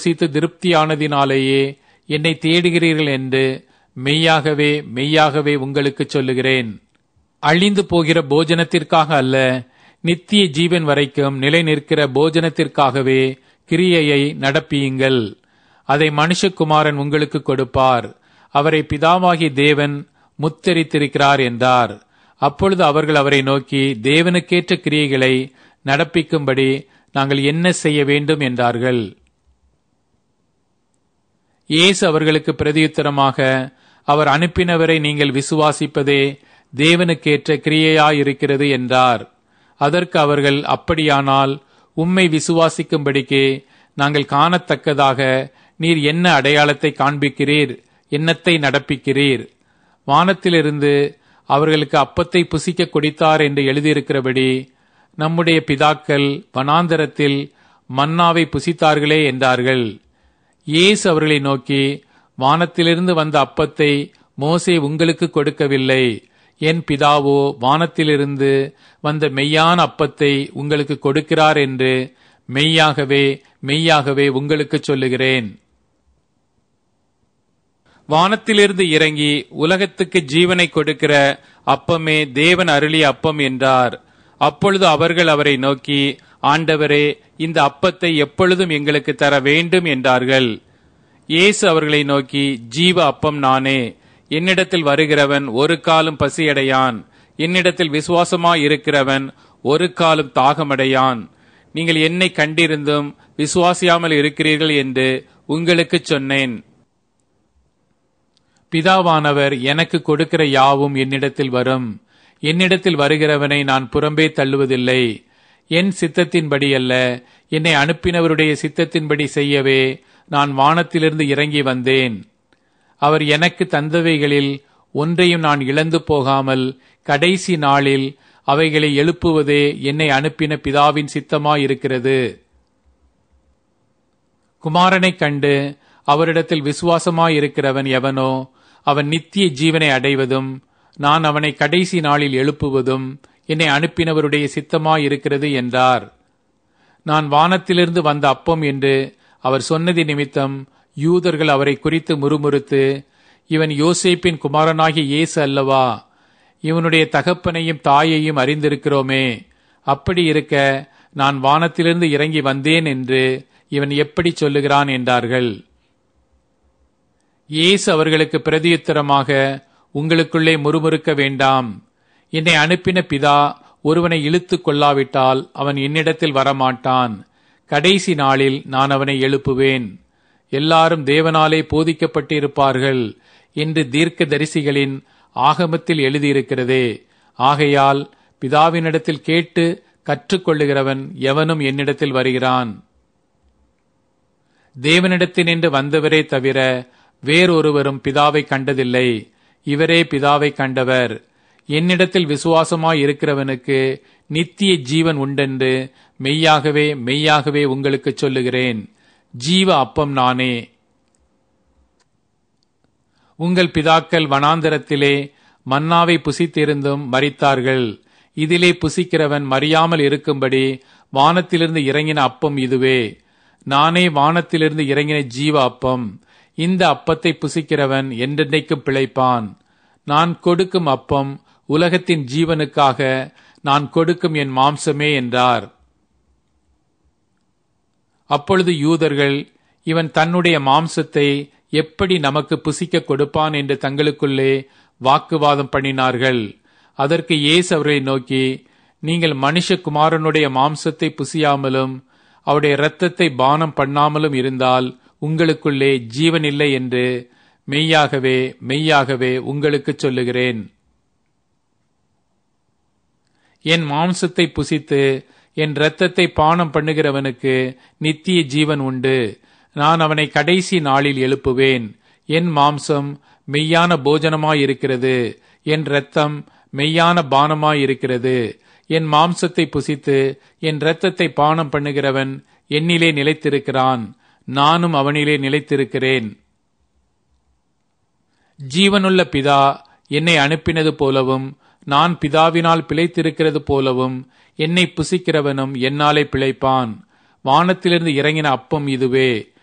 புசித்து திருப்தியானதினாலேயே என்னை தேடுகிறீர்கள் என்று மெய்யாகவே மெய்யாகவே உங்களுக்கு சொல்லுகிறேன் அழிந்து போகிற போஜனத்திற்காக அல்ல நித்திய ஜீவன் வரைக்கும் நிலை நிற்கிற போஜனத்திற்காகவே கிரியையை நடப்பியுங்கள் அதை மனுஷகுமாரன் உங்களுக்கு கொடுப்பார் அவரை பிதாவாகி தேவன் முத்தரித்திருக்கிறார் என்றார் அப்பொழுது அவர்கள் அவரை நோக்கி தேவனுக்கேற்ற கிரியைகளை நடப்பிக்கும்படி நாங்கள் என்ன செய்ய வேண்டும் என்றார்கள் இயேசு அவர்களுக்கு பிரதியுத்தரமாக அவர் அனுப்பினவரை நீங்கள் விசுவாசிப்பதே தேவனுக்கேற்ற கிரியையாயிருக்கிறது என்றார் அதற்கு அவர்கள் அப்படியானால் உம்மை விசுவாசிக்கும்படிக்கு நாங்கள் காணத்தக்கதாக நீர் என்ன அடையாளத்தை காண்பிக்கிறீர் என்னத்தை நடப்பிக்கிறீர் வானத்திலிருந்து அவர்களுக்கு அப்பத்தை புசிக்க கொடுத்தார் என்று எழுதியிருக்கிறபடி நம்முடைய பிதாக்கள் வனாந்தரத்தில் மன்னாவை புசித்தார்களே என்றார்கள் இயேசு அவர்களை நோக்கி வானத்திலிருந்து வந்த அப்பத்தை மோசே உங்களுக்கு கொடுக்கவில்லை என் பிதாவோ வானத்திலிருந்து வந்த மெய்யான அப்பத்தை உங்களுக்கு கொடுக்கிறார் என்று மெய்யாகவே மெய்யாகவே உங்களுக்கு சொல்லுகிறேன் வானத்திலிருந்து இறங்கி உலகத்துக்கு ஜீவனை கொடுக்கிற அப்பமே தேவன் அருளிய அப்பம் என்றார் அப்பொழுது அவர்கள் அவரை நோக்கி ஆண்டவரே இந்த அப்பத்தை எப்பொழுதும் எங்களுக்கு தர வேண்டும் என்றார்கள் இயேசு அவர்களை நோக்கி ஜீவ அப்பம் நானே என்னிடத்தில் வருகிறவன் ஒரு காலம் பசியடையான் என்னிடத்தில் விசுவாசமாய் இருக்கிறவன் ஒரு காலம் தாகமடையான் நீங்கள் என்னை கண்டிருந்தும் விசுவாசியாமல் இருக்கிறீர்கள் என்று உங்களுக்கு சொன்னேன் பிதாவானவர் எனக்கு கொடுக்கிற யாவும் என்னிடத்தில் வரும் என்னிடத்தில் வருகிறவனை நான் புறம்பே தள்ளுவதில்லை என் சித்தத்தின்படி அல்ல என்னை அனுப்பினவருடைய சித்தத்தின்படி செய்யவே நான் வானத்திலிருந்து இறங்கி வந்தேன் அவர் எனக்கு தந்தவைகளில் ஒன்றையும் நான் இழந்து போகாமல் கடைசி நாளில் அவைகளை எழுப்புவதே என்னை அனுப்பின பிதாவின் சித்தமாயிருக்கிறது குமாரனைக் கண்டு அவரிடத்தில் விசுவாசமாயிருக்கிறவன் எவனோ அவன் நித்திய ஜீவனை அடைவதும் நான் அவனை கடைசி நாளில் எழுப்புவதும் என்னை அனுப்பினவருடைய சித்தமாயிருக்கிறது என்றார் நான் வானத்திலிருந்து வந்த அப்பம் என்று அவர் சொன்னதி நிமித்தம் யூதர்கள் அவரை குறித்து முறுமுறுத்து இவன் யோசேப்பின் குமாரனாகிய இயேசு அல்லவா இவனுடைய தகப்பனையும் தாயையும் அறிந்திருக்கிறோமே அப்படி இருக்க நான் வானத்திலிருந்து இறங்கி வந்தேன் என்று இவன் எப்படி சொல்லுகிறான் என்றார்கள் இயேசு அவர்களுக்கு பிரதியுத்தரமாக உங்களுக்குள்ளே முறுமுறுக்க வேண்டாம் என்னை அனுப்பின பிதா ஒருவனை இழுத்து கொள்ளாவிட்டால் அவன் என்னிடத்தில் வரமாட்டான் கடைசி நாளில் நான் அவனை எழுப்புவேன் எல்லாரும் தேவனாலே போதிக்கப்பட்டிருப்பார்கள் என்று தீர்க்க தரிசிகளின் ஆகமத்தில் எழுதியிருக்கிறதே ஆகையால் பிதாவினிடத்தில் கேட்டு கற்றுக்கொள்ளுகிறவன் எவனும் என்னிடத்தில் வருகிறான் தேவனிடத்தினின்று வந்தவரே தவிர வேறொருவரும் பிதாவை கண்டதில்லை இவரே பிதாவை கண்டவர் என்னிடத்தில் விசுவாசமாய் இருக்கிறவனுக்கு நித்திய ஜீவன் உண்டென்று மெய்யாகவே மெய்யாகவே உங்களுக்கு சொல்லுகிறேன் ஜீவ அப்பம் நானே உங்கள் பிதாக்கள் வனாந்தரத்திலே மன்னாவை புசித்திருந்தும் மறித்தார்கள் இதிலே புசிக்கிறவன் மறியாமல் இருக்கும்படி வானத்திலிருந்து இறங்கின அப்பம் இதுவே நானே வானத்திலிருந்து இறங்கின ஜீவ அப்பம் இந்த அப்பத்தை புசிக்கிறவன் என்றென்றைக்கும் பிழைப்பான் நான் கொடுக்கும் அப்பம் உலகத்தின் ஜீவனுக்காக நான் கொடுக்கும் என் மாம்சமே என்றார் அப்பொழுது யூதர்கள் இவன் தன்னுடைய மாம்சத்தை எப்படி நமக்கு புசிக்க கொடுப்பான் என்று தங்களுக்குள்ளே வாக்குவாதம் பண்ணினார்கள் அதற்கு இயேசு அவர்களை நோக்கி நீங்கள் மனுஷகுமாரனுடைய மாம்சத்தை புசியாமலும் அவருடைய இரத்தத்தை பானம் பண்ணாமலும் இருந்தால் உங்களுக்குள்ளே ஜீவன் இல்லை என்று மெய்யாகவே மெய்யாகவே உங்களுக்கு சொல்லுகிறேன் என் மாம்சத்தை புசித்து என் இரத்தத்தை பானம் பண்ணுகிறவனுக்கு நித்திய ஜீவன் உண்டு நான் அவனை கடைசி நாளில் எழுப்புவேன் என் மாம்சம் மெய்யான போஜனமாயிருக்கிறது என் இரத்தம் மெய்யான பானமாயிருக்கிறது என் மாம்சத்தை புசித்து என் இரத்தத்தை பானம் பண்ணுகிறவன் என்னிலே நிலைத்திருக்கிறான் நானும் அவனிலே நிலைத்திருக்கிறேன் ஜீவனுள்ள பிதா என்னை அனுப்பினது போலவும் நான் பிதாவினால் பிழைத்திருக்கிறது போலவும் என்னை புசிக்கிறவனும் என்னாலே பிழைப்பான் வானத்திலிருந்து இறங்கின அப்பம் இதுவே